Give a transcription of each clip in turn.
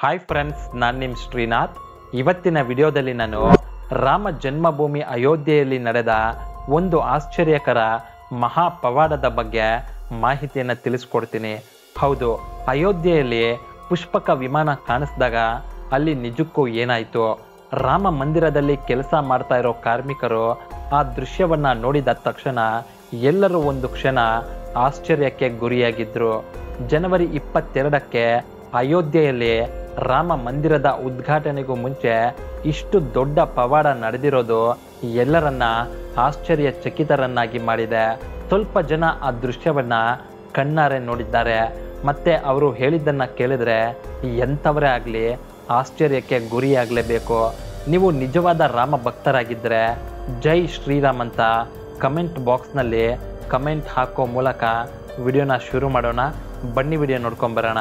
hi friends ನಾನು ನಿಮ್ಮ ಶ್ರೀನಾಥ್ ಇವತ್ತಿನ ವಿಡಿಯೋದಲ್ಲಿ ನಾನು ರಾಮ ಜನ್ಮಭೂಮಿ ಅಯೋಧ್ಯೆಯಲ್ಲಿ ನಡೆದ ಒಂದು ಆಶ್ಚರ್ಯಕರ ಮಹಾ ಪವಾಡದ ಬಗ್ಗೆ ಮಾಹಿತಿಯನ್ನು ತಿಳಿಸ್ಕೊಡ್ತೀನಿ ಹೌದು ಅಯೋಧ್ಯೆಯಲ್ಲಿ ಪುಷ್ಪಕ ವಿಮಾನ ಕಾಣಿಸಿದಾಗ ಅಲ್ಲಿ ನಿಜಕ್ಕೂ ಏನಾಯಿತು ರಾಮ ಮಂದಿರದಲ್ಲಿ ಕೆಲಸ ಮಾಡ್ತಾ ಇರೋ ಕಾರ್ಮಿಕರು ಆ ದೃಶ್ಯವನ್ನ ನೋಡಿದ ತಕ್ಷಣ ಎಲ್ಲರೂ ಒಂದು ಕ್ಷಣ ಆಶ್ಚರ್ಯಕ್ಕೆ ಗುರಿಯಾಗಿದ್ರು ಜನವರಿ ಇಪ್ಪತ್ತೆರಡಕ್ಕೆ ಅಯೋಧ್ಯೆಯಲ್ಲಿ ರಾಮ ಮಂದಿರದ ಉದ್ಘಾಟನೆಗೂ ಮುಂಚೆ ಇಷ್ಟು ದೊಡ್ಡ ಪವಾಡ ನಡೆದಿರೋದು ಎಲ್ಲರನ್ನ ಆಶ್ಚರ್ಯಚಕಿತರನ್ನಾಗಿ ಮಾಡಿದೆ ಸ್ವಲ್ಪ ಜನ ಆ ದೃಶ್ಯವನ್ನ ಕಣ್ಣಾರೆ ನೋಡಿದ್ದಾರೆ ಮತ್ತೆ ಅವರು ಹೇಳಿದ್ದನ್ನ ಕೇಳಿದ್ರೆ ಎಂಥವರೇ ಆಗಲಿ ಆಶ್ಚರ್ಯಕ್ಕೆ ಗುರಿಯಾಗಲೇಬೇಕು ನೀವು ನಿಜವಾದ ರಾಮ ಭಕ್ತರಾಗಿದ್ದರೆ ಜೈ ಶ್ರೀರಾಮ್ ಅಂತ ಕಮೆಂಟ್ ಬಾಕ್ಸ್ನಲ್ಲಿ ಕಮೆಂಟ್ ಹಾಕೋ ಮೂಲಕ ವಿಡಿಯೋನ ಶುರು ಮಾಡೋಣ ಬನ್ನಿ ವಿಡಿಯೋ ನೋಡ್ಕೊಂಬರೋಣ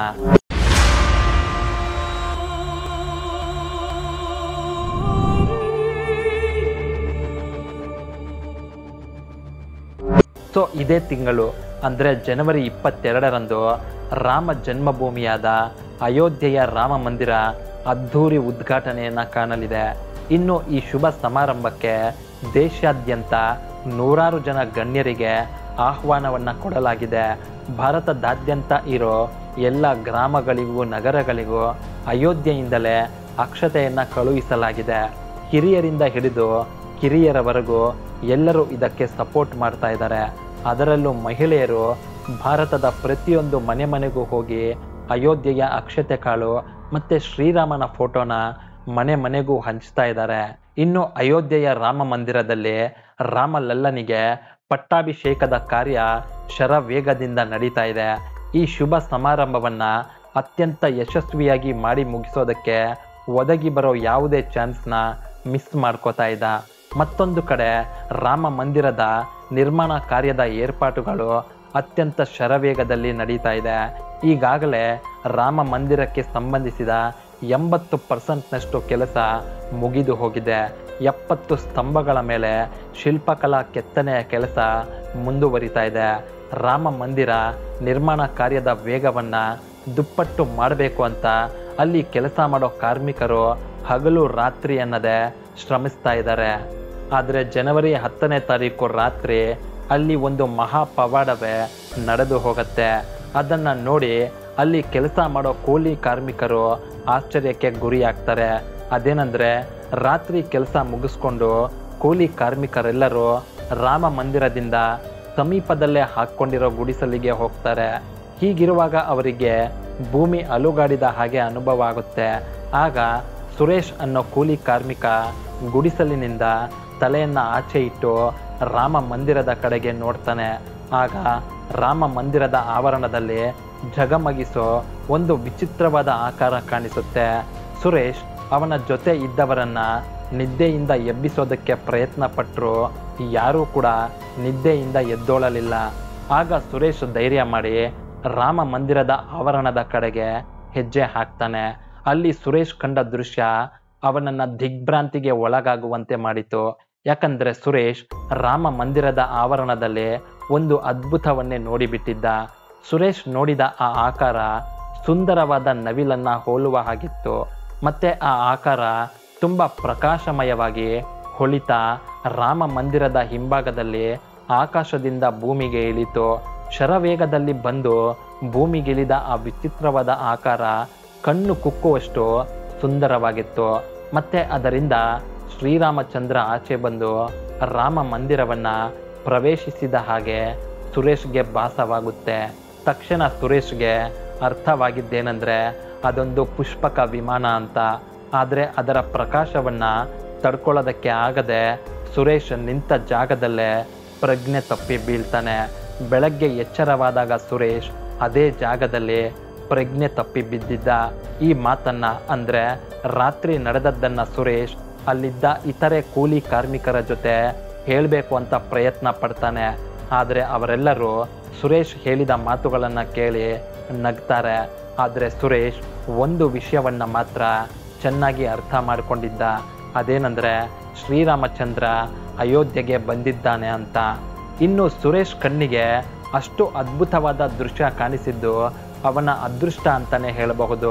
ಸೊ ಇದೇ ತಿಂಗಳು ಅಂದರೆ ಜನವರಿ ಇಪ್ಪತ್ತೆರಡರಂದು ರಾಮ ಜನ್ಮಭೂಮಿಯಾದ ಅಯೋಧ್ಯೆಯ ರಾಮ ಮಂದಿರ ಅದ್ಧೂರಿ ಉದ್ಘಾಟನೆಯನ್ನ ಕಾಣಲಿದೆ ಇನ್ನು ಈ ಶುಭ ಸಮಾರಂಭಕ್ಕೆ ದೇಶಾದ್ಯಂತ ನೂರಾರು ಜನ ಗಣ್ಯರಿಗೆ ಆಹ್ವಾನವನ್ನ ಕೊಡಲಾಗಿದೆ ಭಾರತದಾದ್ಯಂತ ಇರೋ ಎಲ್ಲ ಗ್ರಾಮಗಳಿಗೂ ನಗರಗಳಿಗೂ ಅಯೋಧ್ಯೆಯಿಂದಲೇ ಅಕ್ಷತೆಯನ್ನ ಕಳುಹಿಸಲಾಗಿದೆ ಹಿರಿಯರಿಂದ ಹಿಡಿದು ಕಿರಿಯರವರೆಗೂ ಎಲ್ಲರೂ ಇದಕ್ಕೆ ಸಪೋರ್ಟ್ ಮಾಡ್ತಾ ಇದ್ದಾರೆ ಅದರಲ್ಲೂ ಮಹಿಳೆಯರು ಭಾರತದ ಪ್ರತಿಯೊಂದು ಮನೆ ಮನೆಗೂ ಹೋಗಿ ಅಯೋಧ್ಯೆಯ ಅಕ್ಷತೆ ಕಾಳು ಮತ್ತೆ ಶ್ರೀರಾಮನ ಫೋಟೋನ ಮನೆ ಮನೆಗೂ ಹಂಚ್ತಾ ಇದ್ದಾರೆ ಇನ್ನು ಅಯೋಧ್ಯೆಯ ರಾಮ ಮಂದಿರದಲ್ಲಿ ರಾಮಲಲ್ಲನಿಗೆ ಪಟ್ಟಾಭಿಷೇಕದ ಕಾರ್ಯ ಶರವೇಗದಿಂದ ನಡೀತಾ ಇದೆ ಈ ಶುಭ ಸಮಾರಂಭವನ್ನ ಅತ್ಯಂತ ಯಶಸ್ವಿಯಾಗಿ ಮಾಡಿ ಮುಗಿಸೋದಕ್ಕೆ ಒದಗಿ ಬರೋ ಯಾವುದೇ ಚಾನ್ಸ್ನ ಮಿಸ್ ಮಾಡ್ಕೋತಾ ಇದ್ದ ಮತ್ತೊಂದು ಕಡೆ ರಾಮ ಮಂದಿರದ ನಿರ್ಮಾಣ ಕಾರ್ಯದ ಏರ್ಪಾಟುಗಳು ಅತ್ಯಂತ ಶರವೇಗದಲ್ಲಿ ನಡೀತಾ ಇದೆ ಈಗಾಗಲೇ ರಾಮ ಮಂದಿರಕ್ಕೆ ಸಂಬಂಧಿಸಿದ ಎಂಬತ್ತು ಪರ್ಸೆಂಟ್ನಷ್ಟು ಕೆಲಸ ಮುಗಿದು ಹೋಗಿದೆ ಎಪ್ಪತ್ತು ಸ್ತಂಭಗಳ ಮೇಲೆ ಶಿಲ್ಪಕಲಾ ಕೆತ್ತನೆಯ ಕೆಲಸ ಮುಂದುವರಿತಾ ಇದೆ ರಾಮ ಮಂದಿರ ನಿರ್ಮಾಣ ಕಾರ್ಯದ ವೇಗವನ್ನ ದುಪ್ಪಟ್ಟು ಮಾಡಬೇಕು ಅಂತ ಅಲ್ಲಿ ಕೆಲಸ ಮಾಡೋ ಕಾರ್ಮಿಕರು ಹಗಲು ರಾತ್ರಿ ಅನ್ನದೇ ಶ್ರಮಿಸ್ತಾ ಇದ್ದಾರೆ ಆದರೆ ಜನವರಿ ಹತ್ತನೇ ತಾರೀಕು ರಾತ್ರಿ ಅಲ್ಲಿ ಒಂದು ಮಹಾ ಪವಾಡವೇ ನಡೆದು ಹೋಗುತ್ತೆ ಅದನ್ನ ನೋಡಿ ಅಲ್ಲಿ ಕೆಲಸ ಮಾಡೋ ಕೂಲಿ ಕಾರ್ಮಿಕರು ಆಶ್ಚರ್ಯಕ್ಕೆ ಗುರಿಯಾಗ್ತಾರೆ ಅದೇನಂದ್ರೆ ರಾತ್ರಿ ಕೆಲಸ ಮುಗಿಸ್ಕೊಂಡು ಕೂಲಿ ಕಾರ್ಮಿಕರೆಲ್ಲರೂ ರಾಮ ಮಂದಿರದಿಂದ ಸಮೀಪದಲ್ಲೇ ಹಾಕ್ಕೊಂಡಿರೋ ಗುಡಿಸಲಿಗೆ ಹೋಗ್ತಾರೆ ಹೀಗಿರುವಾಗ ಅವರಿಗೆ ಭೂಮಿ ಅಲುಗಾಡಿದ ಹಾಗೆ ಅನುಭವ ಆಗುತ್ತೆ ಆಗ ಸುರೇಶ್ ಅನ್ನೋ ಕೂಲಿ ಕಾರ್ಮಿಕ ಗುಡಿಸಲಿನಿಂದ ತಲೆಯನ್ನ ಆಚೆ ಇಟ್ಟು ರಾಮ ಮಂದಿರದ ಕಡೆಗೆ ನೋಡ್ತಾನೆ ಆಗ ರಾಮ ಮಂದಿರದ ಆವರಣದಲ್ಲಿ ಝಗಮಗಿಸೋ ಒಂದು ವಿಚಿತ್ರವಾದ ಆಕಾರ ಕಾಣಿಸುತ್ತೆ ಸುರೇಶ್ ಅವನ ಜೊತೆ ಇದ್ದವರನ್ನ ನಿದ್ದೆಯಿಂದ ಎಬ್ಬಿಸೋದಕ್ಕೆ ಪ್ರಯತ್ನ ಪಟ್ಟರು ಯಾರೂ ಕೂಡ ನಿದ್ದೆಯಿಂದ ಎದ್ದೋಳಲಿಲ್ಲ ಆಗ ಸುರೇಶ್ ಧೈರ್ಯ ಮಾಡಿ ರಾಮ ಮಂದಿರದ ಆವರಣದ ಕಡೆಗೆ ಹೆಜ್ಜೆ ಹಾಕ್ತಾನೆ ಅಲ್ಲಿ ಸುರೇಶ್ ಕಂಡ ದೃಶ್ಯ ಅವನನ್ನ ದಿಗ್ಭ್ರಾಂತಿಗೆ ಒಳಗಾಗುವಂತೆ ಮಾಡಿತು ಯಾಕಂದ್ರೆ ಸುರೇಶ್ ರಾಮ ಮಂದಿರದ ಆವರಣದಲ್ಲಿ ಒಂದು ಅದ್ಭುತವನ್ನೇ ನೋಡಿಬಿಟ್ಟಿದ್ದ ಸುರೇಶ್ ನೋಡಿದ ಆ ಆಕಾರ ಸುಂದರವಾದ ನವಿಲನ್ನ ಹೋಲುವ ಹಾಗಿತ್ತು ಮತ್ತೆ ಆ ಆಕಾರ ತುಂಬಾ ಪ್ರಕಾಶಮಯವಾಗಿ ಹೊಳಿತಾ ರಾಮ ಮಂದಿರದ ಹಿಂಭಾಗದಲ್ಲಿ ಆಕಾಶದಿಂದ ಭೂಮಿಗೆ ಇಳಿತು ಶರವೇಗದಲ್ಲಿ ಬಂದು ಭೂಮಿಗಿಳಿದ ಆ ವಿಚಿತ್ರವಾದ ಆಕಾರ ಕಣ್ಣು ಕುಕ್ಕುವಷ್ಟು ಸುಂದರವಾಗಿತ್ತು ಮತ್ತೆ ಅದರಿಂದ ಶ್ರೀರಾಮಚಂದ್ರ ಆಚೆ ಬಂದು ರಾಮ ಮಂದಿರವನ್ನ ಪ್ರವೇಶಿಸಿದ ಹಾಗೆ ಸುರೇಶ್ಗೆ ಭಾಸವಾಗುತ್ತೆ ತಕ್ಷಣ ಸುರೇಶ್ಗೆ ಅರ್ಥವಾಗಿದ್ದೇನೆಂದ್ರೆ ಅದೊಂದು ಪುಷ್ಪಕ ವಿಮಾನ ಅಂತ ಆದರೆ ಅದರ ಪ್ರಕಾಶವನ್ನ ತಡ್ಕೊಳ್ಳೋದಕ್ಕೆ ಆಗದೆ ಸುರೇಶ್ ನಿಂತ ಜಾಗದಲ್ಲೇ ಪ್ರಜ್ಞೆ ತಪ್ಪಿ ಬೀಳ್ತಾನೆ ಬೆಳಗ್ಗೆ ಎಚ್ಚರವಾದಾಗ ಸುರೇಶ್ ಅದೇ ಜಾಗದಲ್ಲಿ ಪ್ರಜ್ಞೆ ತಪ್ಪಿ ಬಿದ್ದಿದ್ದ ಈ ಮಾತನ್ನ ಅಂದ್ರೆ ರಾತ್ರಿ ನಡೆದದ್ದನ್ನ ಸುರೇಶ್ ಅಲ್ಲಿದ್ದ ಇತರೆ ಕೂಲಿ ಕಾರ್ಮಿಕರ ಜೊತೆ ಹೇಳಬೇಕು ಅಂತ ಪ್ರಯತ್ನ ಪಡ್ತಾನೆ ಆದರೆ ಅವರೆಲ್ಲರೂ ಸುರೇಶ್ ಹೇಳಿದ ಮಾತುಗಳನ್ನ ಕೇಳಿ ನಗ್ತಾರೆ ಆದರೆ ಸುರೇಶ್ ಒಂದು ವಿಷಯವನ್ನ ಮಾತ್ರ ಚೆನ್ನಾಗಿ ಅರ್ಥ ಮಾಡಿಕೊಂಡಿದ್ದ ಅದೇನಂದ್ರೆ ಶ್ರೀರಾಮಚಂದ್ರ ಅಯೋಧ್ಯೆಗೆ ಬಂದಿದ್ದಾನೆ ಅಂತ ಇನ್ನು ಸುರೇಶ್ ಕಣ್ಣಿಗೆ ಅಷ್ಟು ಅದ್ಭುತವಾದ ದೃಶ್ಯ ಕಾಣಿಸಿದ್ದು ಅವನ ಅದೃಷ್ಟ ಅಂತಾನೆ ಹೇಳಬಹುದು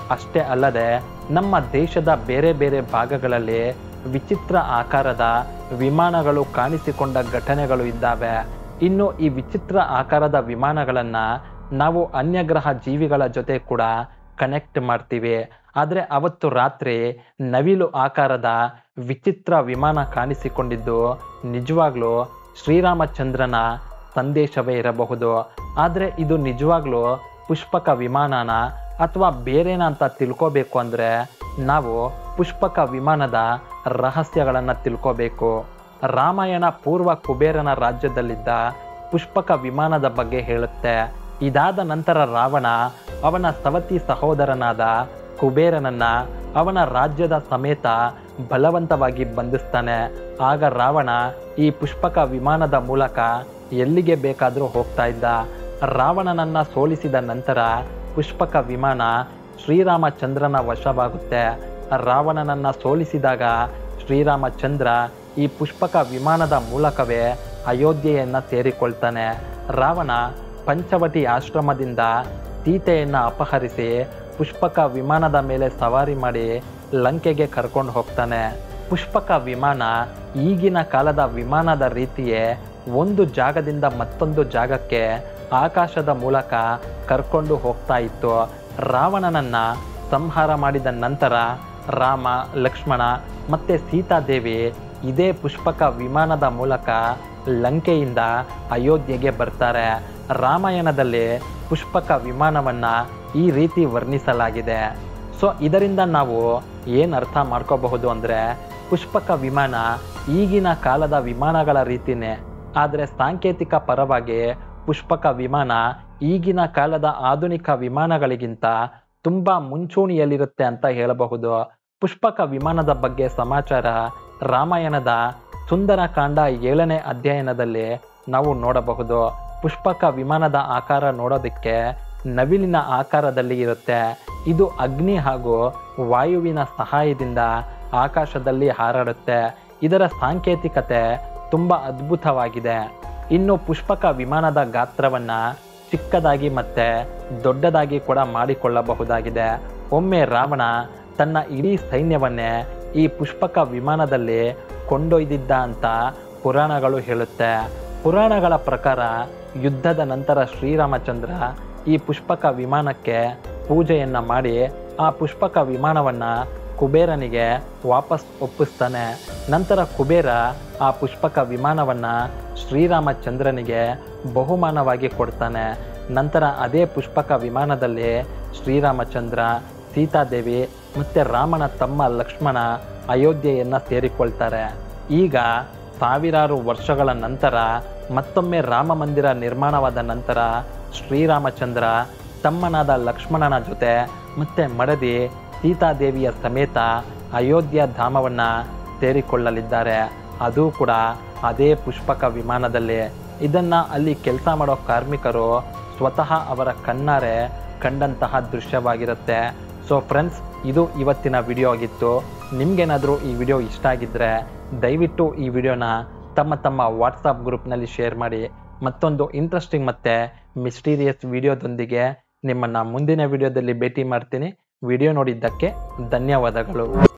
ಅಷ್ಟೇ ಅಲ್ಲದೆ ನಮ್ಮ ದೇಶದ ಬೇರೆ ಬೇರೆ ಭಾಗಗಳಲ್ಲಿ ವಿಚಿತ್ರ ಆಕಾರದ ವಿಮಾನಗಳು ಕಾಣಿಸಿಕೊಂಡ ಘಟನೆಗಳು ಇದ್ದಾವೆ ಇನ್ನು ಈ ವಿಚಿತ್ರ ಆಕಾರದ ವಿಮಾನಗಳನ್ನ ನಾವು ಅನ್ಯಗ್ರಹ ಜೀವಿಗಳ ಜೊತೆ ಕೂಡ ಕನೆಕ್ಟ್ ಮಾಡ್ತೀವಿ ಆದರೆ ಅವತ್ತು ರಾತ್ರಿ ನವಿಲು ಆಕಾರದ ವಿಚಿತ್ರ ವಿಮಾನ ಕಾಣಿಸಿಕೊಂಡಿದ್ದು ನಿಜವಾಗ್ಲೂ ಶ್ರೀರಾಮಚಂದ್ರನ ಸಂದೇಶವೇ ಇರಬಹುದು ಆದರೆ ಇದು ನಿಜವಾಗ್ಲೂ ಪುಷ್ಪಕ ವಿಮಾನನ ಅಥವಾ ಬೇರೆನ ಅಂತ ತಿಳ್ಕೋಬೇಕು ಅಂದ್ರೆ ನಾವು ಪುಷ್ಪಕ ವಿಮಾನದ ರಹಸ್ಯಗಳನ್ನ ತಿಳ್ಕೋಬೇಕು ರಾಮಾಯಣ ಪೂರ್ವ ಕುಬೇರನ ರಾಜ್ಯದಲ್ಲಿದ್ದ ಪುಷ್ಪಕ ವಿಮಾನದ ಬಗ್ಗೆ ಹೇಳುತ್ತೆ ಇದಾದ ನಂತರ ರಾವಣ ಅವನ ಸವತಿ ಸಹೋದರನಾದ ಕುಬೇರನನ್ನ ಅವನ ರಾಜ್ಯದ ಸಮೇತ ಬಲವಂತವಾಗಿ ಬಂಧಿಸ್ತಾನೆ ಆಗ ರಾವಣ ಈ ಪುಷ್ಪಕ ವಿಮಾನದ ಮೂಲಕ ಎಲ್ಲಿಗೆ ಬೇಕಾದರೂ ಹೋಗ್ತಾ ಇದ್ದ ರಾವಣನನ್ನ ಸೋಲಿಸಿದ ನಂತರ ಪುಷ್ಪಕ ವಿಮಾನ ಶ್ರೀರಾಮಚಂದ್ರನ ವಶವಾಗುತ್ತೆ ರಾವಣನನ್ನ ಸೋಲಿಸಿದಾಗ ಶ್ರೀರಾಮಚಂದ್ರ ಈ ಪುಷ್ಪಕ ವಿಮಾನದ ಮೂಲಕವೇ ಅಯೋಧ್ಯೆಯನ್ನ ಸೇರಿಕೊಳ್ತಾನೆ ರಾವಣ ಪಂಚವಟಿ ಆಶ್ರಮದಿಂದ ಸೀತೆಯನ್ನ ಅಪಹರಿಸಿ ಪುಷ್ಪಕ ವಿಮಾನದ ಮೇಲೆ ಸವಾರಿ ಮಾಡಿ ಲಂಕೆಗೆ ಕರ್ಕೊಂಡು ಹೋಗ್ತಾನೆ ಪುಷ್ಪಕ ವಿಮಾನ ಈಗಿನ ಕಾಲದ ವಿಮಾನದ ರೀತಿಯೇ ಒಂದು ಜಾಗದಿಂದ ಮತ್ತೊಂದು ಜಾಗಕ್ಕೆ ಆಕಾಶದ ಮೂಲಕ ಕರ್ಕೊಂಡು ಹೋಗ್ತಾ ಇತ್ತು ರಾವಣನನ್ನ ಸಂಹಾರ ಮಾಡಿದ ನಂತರ ರಾಮ ಲಕ್ಷ್ಮಣ ಮತ್ತೆ ಸೀತಾದೇವಿ ಇದೇ ಪುಷ್ಪಕ ವಿಮಾನದ ಮೂಲಕ ಲಂಕೆಯಿಂದ ಅಯೋಧ್ಯೆಗೆ ಬರ್ತಾರೆ ರಾಮಾಯಣದಲ್ಲಿ ಪುಷ್ಪಕ ವಿಮಾನವನ್ನ ಈ ರೀತಿ ವರ್ಣಿಸಲಾಗಿದೆ ಸೊ ಇದರಿಂದ ನಾವು ಏನು ಅರ್ಥ ಮಾಡ್ಕೋಬಹುದು ಅಂದರೆ ಪುಷ್ಪಕ ವಿಮಾನ ಈಗಿನ ಕಾಲದ ವಿಮಾನಗಳ ರೀತಿನೇ ಆದರೆ ಸಾಂಕೇತಿಕ ಪರವಾಗಿ ಪುಷ್ಪಕ ವಿಮಾನ ಈಗಿನ ಕಾಲದ ಆಧುನಿಕ ವಿಮಾನಗಳಿಗಿಂತ ತುಂಬ ಮುಂಚೂಣಿಯಲ್ಲಿರುತ್ತೆ ಅಂತ ಹೇಳಬಹುದು ಪುಷ್ಪಕ ವಿಮಾನದ ಬಗ್ಗೆ ಸಮಾಚಾರ ರಾಮಾಯಣದ ಸುಂದರಕಾಂಡ ಏಳನೇ ಅಧ್ಯಯನದಲ್ಲಿ ನಾವು ನೋಡಬಹುದು ಪುಷ್ಪಕ ವಿಮಾನದ ಆಕಾರ ನೋಡೋದಕ್ಕೆ ನವಿಲಿನ ಆಕಾರದಲ್ಲಿ ಇರುತ್ತೆ ಇದು ಅಗ್ನಿ ಹಾಗೂ ವಾಯುವಿನ ಸಹಾಯದಿಂದ ಆಕಾಶದಲ್ಲಿ ಹಾರಾಡುತ್ತೆ ಇದರ ಸಾಂಕೇತಿಕತೆ ತುಂಬ ಅದ್ಭುತವಾಗಿದೆ ಇನ್ನು ಪುಷ್ಪಕ ವಿಮಾನದ ಗಾತ್ರವನ್ನ ಚಿಕ್ಕದಾಗಿ ಮತ್ತೆ ದೊಡ್ಡದಾಗಿ ಕೂಡ ಮಾಡಿಕೊಳ್ಳಬಹುದಾಗಿದೆ ಒಮ್ಮೆ ರಾವಣ ತನ್ನ ಇಡೀ ಸೈನ್ಯವನ್ನೇ ಈ ಪುಷ್ಪಕ ವಿಮಾನದಲ್ಲಿ ಕೊಂಡೊಯ್ದಿದ್ದ ಅಂತ ಪುರಾಣಗಳು ಹೇಳುತ್ತೆ ಪುರಾಣಗಳ ಪ್ರಕಾರ ಯುದ್ಧದ ನಂತರ ಶ್ರೀರಾಮಚಂದ್ರ ಈ ಪುಷ್ಪಕ ವಿಮಾನಕ್ಕೆ ಪೂಜೆಯನ್ನ ಮಾಡಿ ಆ ಪುಷ್ಪಕ ವಿಮಾನವನ್ನ ಕುಬೇರನಿಗೆ ವಾಪಸ್ ಒಪ್ಪಿಸ್ತಾನೆ ನಂತರ ಕುಬೇರ ಆ ಪುಷ್ಪಕ ವಿಮಾನವನ್ನ ಶ್ರೀರಾಮಚಂದ್ರನಿಗೆ ಬಹುಮಾನವಾಗಿ ಕೊಡ್ತಾನೆ ನಂತರ ಅದೇ ಪುಷ್ಪಕ ವಿಮಾನದಲ್ಲಿ ಶ್ರೀರಾಮಚಂದ್ರ ಸೀತಾದೇವಿ ಮತ್ತೆ ರಾಮನ ತಮ್ಮ ಲಕ್ಷ್ಮಣ ಅಯೋಧ್ಯೆಯನ್ನ ಸೇರಿಕೊಳ್ತಾರೆ ಈಗ ಸಾವಿರಾರು ವರ್ಷಗಳ ನಂತರ ಮತ್ತೊಮ್ಮೆ ರಾಮ ಮಂದಿರ ನಿರ್ಮಾಣವಾದ ನಂತರ ಶ್ರೀರಾಮಚಂದ್ರ ತಮ್ಮನಾದ ಲಕ್ಷ್ಮಣನ ಜೊತೆ ಮತ್ತೆ ಮಡದಿ ಸೀತಾದೇವಿಯ ಸಮೇತ ಅಯೋಧ್ಯ ಧಾಮವನ್ನ ಸೇರಿಕೊಳ್ಳಲಿದ್ದಾರೆ ಅದು ಕೂಡ ಅದೇ ಪುಷ್ಪಕ ವಿಮಾನದಲ್ಲಿ ಇದನ್ನ ಅಲ್ಲಿ ಕೆಲಸ ಮಾಡೋ ಕಾರ್ಮಿಕರು ಸ್ವತಃ ಅವರ ಕಣ್ಣಾರೆ ಕಂಡಂತಹ ದೃಶ್ಯವಾಗಿರುತ್ತೆ ಸೊ ಫ್ರೆಂಡ್ಸ್ ಇದು ಇವತ್ತಿನ ವಿಡಿಯೋ ಆಗಿತ್ತು ನಿಮ್ಗೇನಾದರೂ ಈ ವಿಡಿಯೋ ಇಷ್ಟ ಆಗಿದ್ರೆ ದಯವಿಟ್ಟು ಈ ವಿಡಿಯೋನ ತಮ್ಮ ತಮ್ಮ ವಾಟ್ಸಪ್ ಗ್ರೂಪ್ನಲ್ಲಿ ಶೇರ್ ಮಾಡಿ ಮತ್ತೊಂದು ಇಂಟ್ರೆಸ್ಟಿಂಗ್ ಮತ್ತೆ ಮಿಸ್ಟೀರಿಯಸ್ ವಿಡಿಯೋದೊಂದಿಗೆ ನಿಮ್ಮನ್ನ ಮುಂದಿನ ವಿಡಿಯೋದಲ್ಲಿ ಭೇಟಿ ಮಾಡ್ತೀನಿ ವಿಡಿಯೋ ನೋಡಿದ್ದಕ್ಕೆ ಧನ್ಯವಾದಗಳು